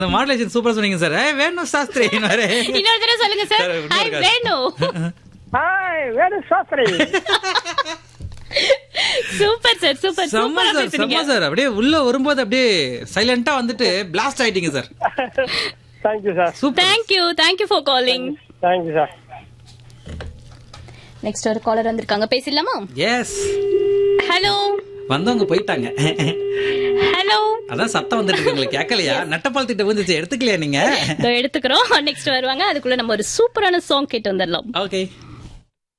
Modulation சூப்பரா சொன்னீங்க sir ஏய், வேணும் சாஸ்திரி வேறு. இன்னொரு தடவை சொல்லுங்க சார் சார், இன்னொரு ஹாய் கால். வேணு ஹாய் வேறு சாஸ்திரி சூப்பர் சார் சூப்பர் செம்ம சூப்பரா சார் பேசுறீங்க செம்ம சார் அப்படியே உள்ள வரும்போது அப்படியே சைலண்டா வந்துட்டு பிளாஸ்ட் ஆயிட்டீங்க sir thank you sir super thank you thank you for calling thank you sir next ஒரு காலர் வந்திருக்காங்க பேசிடலாமா எஸ் ஹலோ வந்தவங்க போயிட்டாங்க ஹலோ அதான் சத்தம் வந்துட்டு இருக்கு உங்களுக்கு கேட்கலையா நட்டப்பால் திட்ட வந்துச்சு எடுத்துக்கலையா நீங்க எடுத்துக்கிறோம் நெக்ஸ்ட் வருவாங்க அதுக்குள்ள நம்ம ஒரு சூப்பரான சாங் கேட்டு வந்துடலாம் ஓகே